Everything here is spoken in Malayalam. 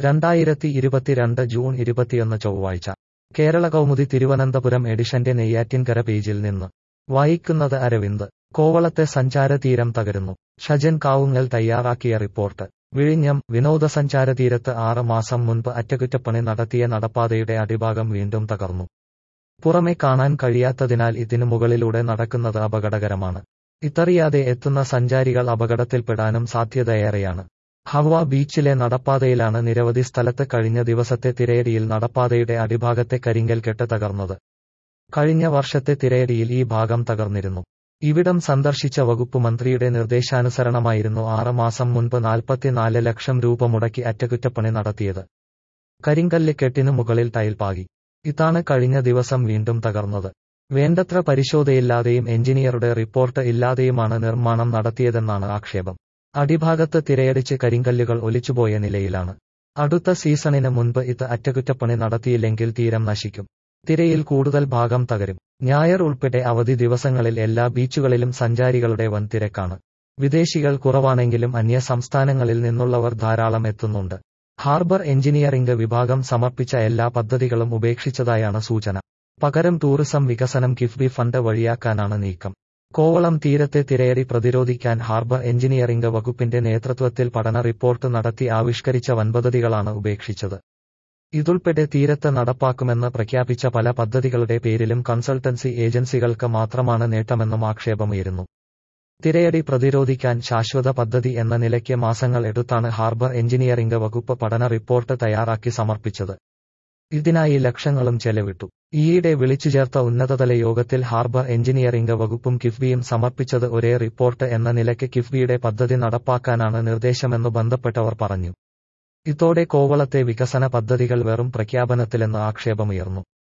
രണ്ടായിരത്തി ഇരുപത്തിരണ്ട് ജൂൺ ഇരുപത്തിയൊന്ന് ചൊവ്വാഴ്ച കേരള കൗമുദി തിരുവനന്തപുരം എഡിഷന്റെ നെയ്യാറ്റിൻകര പേജിൽ നിന്ന് വായിക്കുന്നത് അരവിന്ദ് കോവളത്തെ സഞ്ചാര തീരം തകരുന്നു ഷജൻ കാവുങ്ങൽ തയ്യാറാക്കിയ റിപ്പോർട്ട് വിഴിഞ്ഞം വിനോദസഞ്ചാര തീരത്ത് ആറ് മാസം മുൻപ് അറ്റകുറ്റപ്പണി നടത്തിയ നടപ്പാതയുടെ അടിഭാഗം വീണ്ടും തകർന്നു പുറമെ കാണാൻ കഴിയാത്തതിനാൽ ഇതിനു മുകളിലൂടെ നടക്കുന്നത് അപകടകരമാണ് ഇതറിയാതെ എത്തുന്ന സഞ്ചാരികൾ അപകടത്തിൽപ്പെടാനും സാധ്യതയേറെയാണ് ഹവ ബീച്ചിലെ നടപ്പാതയിലാണ് നിരവധി സ്ഥലത്ത് കഴിഞ്ഞ ദിവസത്തെ തിരയടിയിൽ നടപ്പാതയുടെ അടിഭാഗത്തെ കരിങ്കൽ കെട്ട് തകർന്നത് കഴിഞ്ഞ വർഷത്തെ തിരയടിയിൽ ഈ ഭാഗം തകർന്നിരുന്നു ഇവിടം സന്ദർശിച്ച വകുപ്പ് മന്ത്രിയുടെ നിർദ്ദേശാനുസരണമായിരുന്നു ആറ് മാസം മുൻപ് നാൽപ്പത്തിനാല് ലക്ഷം രൂപ മുടക്കി അറ്റകുറ്റപ്പണി നടത്തിയത് കരിങ്കല്ല് കെട്ടിനു മുകളിൽ ടൈൽ പാകി ഇതാണ് കഴിഞ്ഞ ദിവസം വീണ്ടും തകർന്നത് വേണ്ടത്ര പരിശോധയില്ലാതെയും എഞ്ചിനീയറുടെ റിപ്പോർട്ട് ഇല്ലാതെയുമാണ് നിർമ്മാണം നടത്തിയതെന്നാണ് ആക്ഷേപം അടിഭാഗത്ത് തിരയടിച്ച് കരിങ്കല്ലുകൾ ഒലിച്ചുപോയ നിലയിലാണ് അടുത്ത സീസണിന് മുൻപ് ഇത് അറ്റകുറ്റപ്പണി നടത്തിയില്ലെങ്കിൽ തീരം നശിക്കും തിരയിൽ കൂടുതൽ ഭാഗം തകരും ഞായർ ഉൾപ്പെടെ അവധി ദിവസങ്ങളിൽ എല്ലാ ബീച്ചുകളിലും സഞ്ചാരികളുടെ വൻ തിരക്കാണ് വിദേശികൾ കുറവാണെങ്കിലും അന്യ സംസ്ഥാനങ്ങളിൽ നിന്നുള്ളവർ ധാരാളം എത്തുന്നുണ്ട് ഹാർബർ എഞ്ചിനീയറിംഗ് വിഭാഗം സമർപ്പിച്ച എല്ലാ പദ്ധതികളും ഉപേക്ഷിച്ചതായാണ് സൂചന പകരം ടൂറിസം വികസനം കിഫ്ബി ഫണ്ട് വഴിയാക്കാനാണ് നീക്കം കോവളം തീരത്തെ തിരയടി പ്രതിരോധിക്കാൻ ഹാർബർ എഞ്ചിനീയറിംഗ് വകുപ്പിന്റെ നേതൃത്വത്തിൽ പഠന റിപ്പോർട്ട് നടത്തി ആവിഷ്കരിച്ച വൻപദ്ധതികളാണ് ഉപേക്ഷിച്ചത് ഇതുൾപ്പെടെ തീരത്ത് നടപ്പാക്കുമെന്ന് പ്രഖ്യാപിച്ച പല പദ്ധതികളുടെ പേരിലും കൺസൾട്ടൻസി ഏജൻസികൾക്ക് മാത്രമാണ് നേട്ടമെന്നും ആക്ഷേപമുയരുന്നു തിരയടി പ്രതിരോധിക്കാൻ ശാശ്വത പദ്ധതി എന്ന നിലയ്ക്ക് മാസങ്ങൾ എടുത്താണ് ഹാർബർ എഞ്ചിനീയറിംഗ് വകുപ്പ് പഠന റിപ്പോർട്ട് തയ്യാറാക്കി സമർപ്പിച്ചത് ഇതിനായി ലക്ഷങ്ങളും ചെലവിട്ടു ഈയിടെ വിളിച്ചുചേർത്ത ഉന്നതതല യോഗത്തിൽ ഹാർബർ എഞ്ചിനീയറിംഗ് വകുപ്പും കിഫ്ബിയും സമർപ്പിച്ചത് ഒരേ റിപ്പോർട്ട് എന്ന നിലയ്ക്ക് കിഫ്ബിയുടെ പദ്ധതി നടപ്പാക്കാനാണ് നിർദ്ദേശമെന്ന് ബന്ധപ്പെട്ടവർ പറഞ്ഞു ഇതോടെ കോവളത്തെ വികസന പദ്ധതികൾ വെറും പ്രഖ്യാപനത്തിലെന്ന് ആക്ഷേപമുയർന്നു